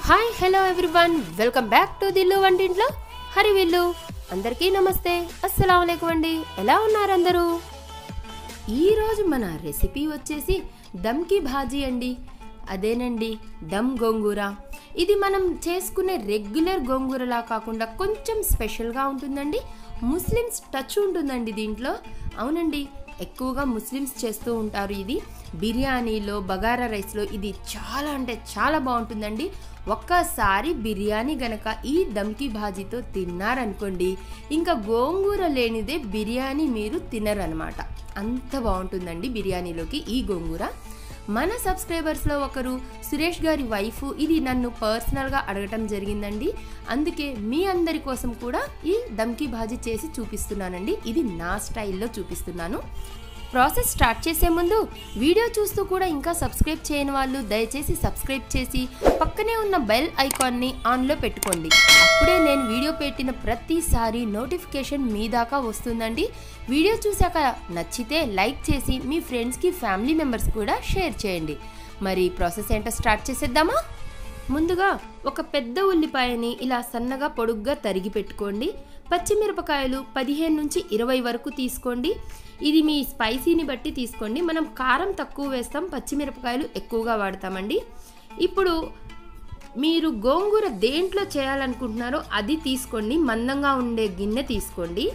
hi hello everyone welcome back to దిల్లు వంటింట్లో హరి విల్లు అందరికీ నమస్తే అస్సలం అయికం అండి ఎలా ఉన్నారు అందరూ ఈరోజు మన రెసిపీ వచ్చేసి దమ్కి భాజీ అండి అదేనండి దమ్ గోంగూర ఇది మనం చేసుకునే రెగ్యులర్ గోంగూరలా కాకుండా కొంచెం స్పెషల్గా ఉంటుందండి ముస్లిమ్స్ టచ్ ఉంటుందండి దీంట్లో అవునండి ఎక్కువగా ముస్లిమ్స్ చేస్తూ ఉంటారు ఇది బిర్యానీలో బగారా రైస్లో ఇది చాలా అంటే చాలా బాగుంటుందండి ఒక్కసారి బిర్యానీ గనక ఈ దమ్కి భాజీతో తిన్నారనుకోండి ఇంకా గోంగూర లేనిదే బిర్యానీ మీరు తినరనమాట అంత బాగుంటుందండి బిర్యానీలోకి ఈ గోంగూర మన సబ్స్క్రైబర్స్లో ఒకరు సురేష్ గారి వైఫ్ ఇది నన్ను పర్సనల్గా అడగటం జరిగిందండి అందుకే మీ అందరి కోసం కూడా ఈ దమ్కి భాజీ చేసి చూపిస్తున్నానండి ఇది నా స్టైల్లో చూపిస్తున్నాను ప్రాసెస్ స్టార్ట్ చేసే ముందు వీడియో చూస్తూ కూడా ఇంకా సబ్స్క్రైబ్ చేయని వాళ్ళు దయచేసి సబ్స్క్రైబ్ చేసి పక్కనే ఉన్న బెల్ ఐకాన్ని ఆన్లో పెట్టుకోండి అప్పుడే నేను వీడియో పెట్టిన ప్రతిసారి నోటిఫికేషన్ మీ దాకా వస్తుందండి వీడియో చూశాక నచ్చితే లైక్ చేసి మీ ఫ్రెండ్స్కి ఫ్యామిలీ మెంబర్స్ కూడా షేర్ చేయండి మరి ప్రాసెస్ ఏంటో స్టార్ట్ చేసేద్దామా ముందుగా ఒక పెద్ద ఉల్లిపాయని ఇలా సన్నగా పొడుగ్గా తరిగి పెట్టుకోండి పచ్చిమిరపకాయలు పదిహేను నుంచి ఇరవై వరకు తీసుకోండి ఇది మీ స్పైసీని బట్టి తీసుకోండి మనం కారం తక్కువ వేస్తాం పచ్చిమిరపకాయలు ఎక్కువగా వాడతామండి ఇప్పుడు మీరు గోంగూర దేంట్లో చేయాలనుకుంటున్నారో అది తీసుకోండి మందంగా ఉండే గిన్నె తీసుకోండి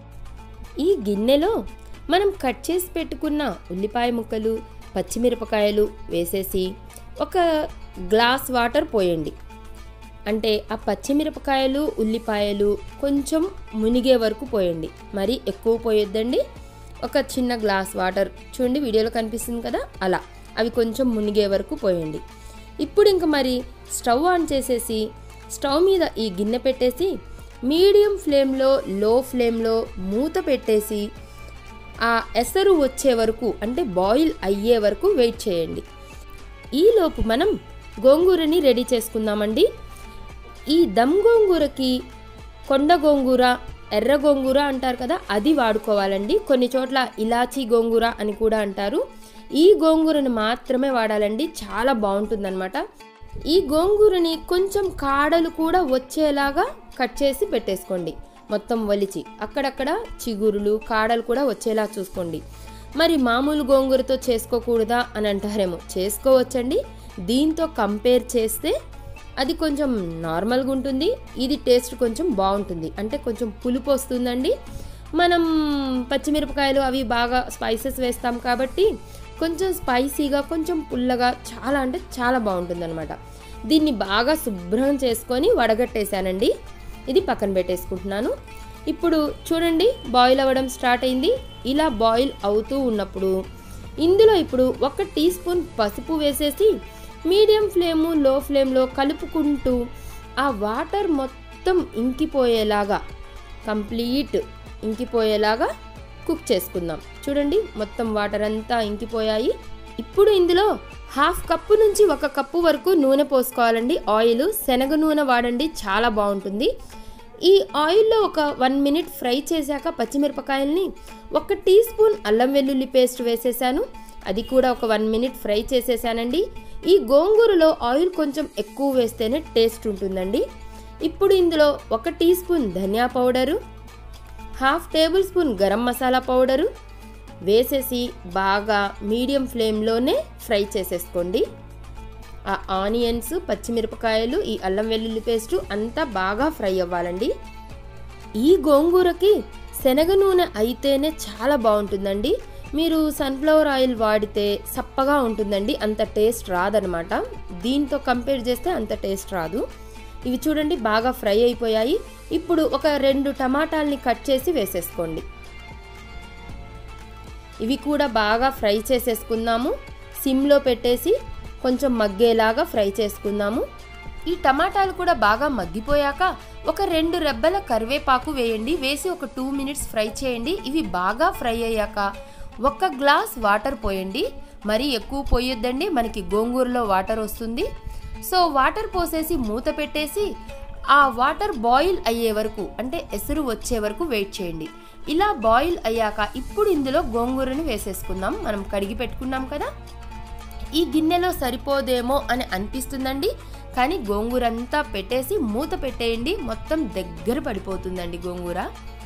ఈ గిన్నెలో మనం కట్ చేసి పెట్టుకున్న ఉల్లిపాయ ముక్కలు పచ్చిమిరపకాయలు వేసేసి ఒక గ్లాస్ వాటర్ పోయండి అంటే ఆ పచ్చిమిరపకాయలు ఉల్లిపాయలు కొంచెం మునిగే వరకు పోయండి మరీ ఎక్కువ పోయొద్దండి ఒక చిన్న గ్లాస్ వాటర్ చూడండి వీడియోలో కనిపిస్తుంది కదా అలా అవి కొంచెం మునిగే వరకు పోయండి ఇప్పుడు ఇంక మరి స్టవ్ ఆన్ చేసేసి స్టవ్ మీద ఈ గిన్నె పెట్టేసి మీడియం ఫ్లేమ్లో లో ఫ్లేమ్లో మూత పెట్టేసి ఆ ఎసరు వచ్చే వరకు అంటే బాయిల్ అయ్యే వరకు వెయిట్ చేయండి ఈలోపు మనం గోంగూరని రెడీ చేసుకుందామండి ఈ దమ్ గోంగూరకి కొండ గోంగూర ఎర్ర గోంగూర అంటారు కదా అది వాడుకోవాలండి కొన్ని చోట్ల ఇలాచీ గోంగూర అని కూడా అంటారు ఈ గోంగూరని మాత్రమే వాడాలండి చాలా బాగుంటుందన్నమాట ఈ గోంగూరని కొంచెం కాడలు కూడా వచ్చేలాగా కట్ చేసి పెట్టేసుకోండి మొత్తం వలిచి అక్కడక్కడ చిగురులు కాడలు కూడా వచ్చేలా చూసుకోండి మరి మామూలు గోంగూరతో చేసుకోకూడదా అని అంటారేమో చేసుకోవచ్చండి దీంతో కంపేర్ చేస్తే అది కొంచెం నార్మల్గా ఉంటుంది ఇది టేస్ట్ కొంచెం బాగుంటుంది అంటే కొంచెం పులుపు వస్తుందండి మనం పచ్చిమిరపకాయలు అవి బాగా స్పైసెస్ వేస్తాం కాబట్టి కొంచెం స్పైసీగా కొంచెం పుల్లగా చాలా అంటే చాలా బాగుంటుంది దీన్ని బాగా శుభ్రం చేసుకొని వడగట్టేశానండి ఇది పక్కన పెట్టేసుకుంటున్నాను ఇప్పుడు చూడండి బాయిల్ అవ్వడం స్టార్ట్ అయింది ఇలా బాయిల్ అవుతూ ఉన్నప్పుడు ఇందులో ఇప్పుడు ఒక టీ స్పూన్ పసుపు వేసేసి మీడియం ఫ్లేము లో ఫ్లేమ్లో కలుపుకుంటూ ఆ వాటర్ మొత్తం ఇంకిపోయేలాగా కంప్లీట్ ఇంకిపోయేలాగా కుక్ చేసుకుందాం చూడండి మొత్తం వాటర్ అంతా ఇంకిపోయాయి ఇప్పుడు ఇందులో హాఫ్ కప్పు నుంచి ఒక కప్పు వరకు నూనె పోసుకోవాలండి ఆయిల్ శనగ నూనె వాడండి చాలా బాగుంటుంది ఈ ఆయిల్లో ఒక వన్ మినిట్ ఫ్రై చేశాక పచ్చిమిరపకాయల్ని ఒక టీ స్పూన్ అల్లం వెల్లుల్లి పేస్ట్ వేసేసాను అది కూడా ఒక వన్ మినిట్ ఫ్రై చేసేసానండి ఈ గోంగూరలో ఆయిల్ కొంచెం ఎక్కువ వేస్తేనే టేస్ట్ ఉంటుందండి ఇప్పుడు ఇందులో ఒక టీ స్పూన్ ధనియా powder half tablespoon garam masala powder వేసేసి బాగా మీడియం ఫ్లేమ్లోనే ఫ్రై చేసేసుకోండి ఆ ఆనియన్స్ పచ్చిమిరపకాయలు ఈ అల్లం వెల్లుల్లి పేస్టు అంతా బాగా ఫ్రై అవ్వాలండి ఈ గోంగూరకి శనగ నూనె అయితేనే చాలా బాగుంటుందండి మీరు సన్ఫ్లవర్ ఆయిల్ వాడితే సప్పగా ఉంటుందండి అంత టేస్ట్ రాదనమాట దీంతో కంపేర్ చేస్తే అంత టేస్ట్ రాదు ఇవి చూడండి బాగా ఫ్రై అయిపోయాయి ఇప్పుడు ఒక రెండు టమాటాలని కట్ చేసి వేసేసుకోండి ఇవి కూడా బాగా ఫ్రై చేసేసుకుందాము సిమ్లో పెట్టేసి కొంచెం మగ్గేలాగా ఫ్రై చేసుకుందాము ఈ టమాటాలు కూడా బాగా మగ్గిపోయాక ఒక రెండు రెబ్బల కరివేపాకు వేయండి వేసి ఒక టూ మినిట్స్ ఫ్రై చేయండి ఇవి బాగా ఫ్రై అయ్యాక ఒక గ్లాస్ వాటర్ పోయండి మరీ ఎక్కువ పోయొద్దండి మనకి గోంగూరలో వాటర్ వస్తుంది సో వాటర్ పోసేసి మూత పెట్టేసి ఆ వాటర్ బాయిల్ అయ్యే వరకు అంటే ఎసురు వచ్చే వరకు వెయిట్ చేయండి ఇలా బాయిల్ అయ్యాక ఇప్పుడు ఇందులో గోంగూరని వేసేసుకుందాం మనం కడిగి పెట్టుకున్నాం కదా ఈ గిన్నెలో సరిపోదేమో అని అనిపిస్తుందండి కానీ గోంగూర అంతా పెట్టేసి మూత పెట్టేయండి మొత్తం దగ్గర పడిపోతుందండి గోంగూర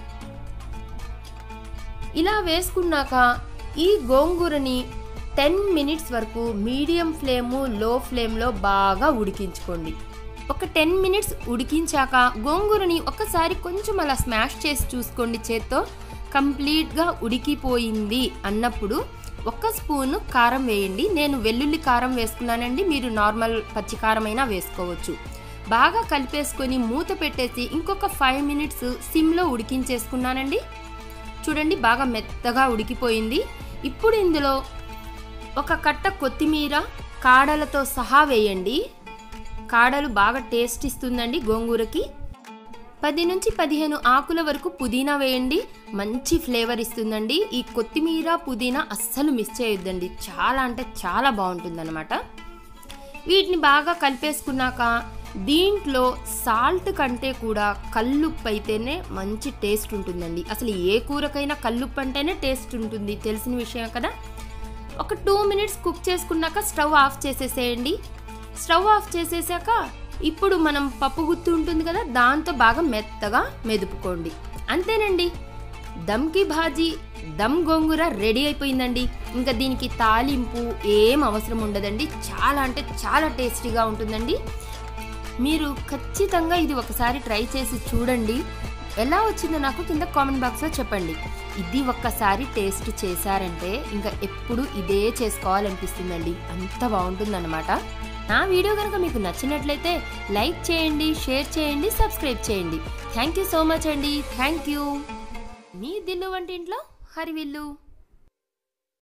ఇలా వేసుకున్నాక ఈ గోంగూరని టెన్ మినిట్స్ వరకు మీడియం ఫ్లేము లో ఫ్లేమ్లో బాగా ఉడికించుకోండి ఒక టెన్ మినిట్స్ ఉడికించాక గోంగూరని ఒకసారి కొంచెం అలా స్మాష్ చేసి చూసుకోండి చేత్తో కంప్లీట్గా ఉడికిపోయింది అన్నప్పుడు ఒక స్పూన్ కారం వేయండి నేను వెల్లుల్లి కారం వేసుకున్నానండి మీరు నార్మల్ పచ్చి కారం అయినా వేసుకోవచ్చు బాగా కలిపేసుకొని మూత పెట్టేసి ఇంకొక ఫైవ్ మినిట్స్ సిమ్లో ఉడికించేసుకున్నానండి చూడండి బాగా మెత్తగా ఉడికిపోయింది ఇప్పుడు ఇందులో ఒక కట్ట కొత్తిమీర కాడలతో సహా వేయండి కాడలు బాగా టేస్ట్ ఇస్తుందండి గోంగూరకి పది నుంచి పదిహేను ఆకుల వరకు పుదీనా వేయండి మంచి ఫ్లేవర్ ఇస్తుందండి ఈ కొత్తిమీర పుదీనా అస్సలు మిస్ చేయొద్దండి చాలా అంటే చాలా బాగుంటుందన్నమాట వీటిని బాగా కలిపేసుకున్నాక దీంట్లో సాల్ట్ కంటే కూడా కల్లుప్పు అయితేనే మంచి టేస్ట్ ఉంటుందండి అసలు ఏ కూరకైనా కల్లుప్పు అంటేనే టేస్ట్ ఉంటుంది తెలిసిన విషయం కదా ఒక టూ మినిట్స్ కుక్ చేసుకున్నాక స్టవ్ ఆఫ్ చేసేసేయండి స్టవ్ ఆఫ్ చేసేసాక ఇప్పుడు మనం పప్పు గుత్తి ఉంటుంది కదా దాంతో బాగా మెత్తగా మెదుపుకోండి అంతేనండి దమ్కి భాజీ దమ్ గోంగూర రెడీ అయిపోయిందండి ఇంకా దీనికి తాలింపు ఏం అవసరం ఉండదండి చాలా అంటే చాలా టేస్టీగా ఉంటుందండి మీరు ఖచ్చితంగా ఇది ఒకసారి ట్రై చేసి చూడండి ఎలా వచ్చిందో నాకు కింద కామెంట్ బాక్స్లో చెప్పండి ఇది ఒక్కసారి టేస్ట్ చేశారంటే ఇంకా ఎప్పుడు ఇదే చేసుకోవాలనిపిస్తుందండి అంత బాగుంటుందన్నమాట నా వీడియో కనుక మీకు నచ్చినట్లయితే లైక్ చేయండి షేర్ చేయండి సబ్స్క్రైబ్ చేయండి థ్యాంక్ యూ సో మచ్ అండి థ్యాంక్ యూ మీ దిల్లు వంటింట్లో హరివిల్లు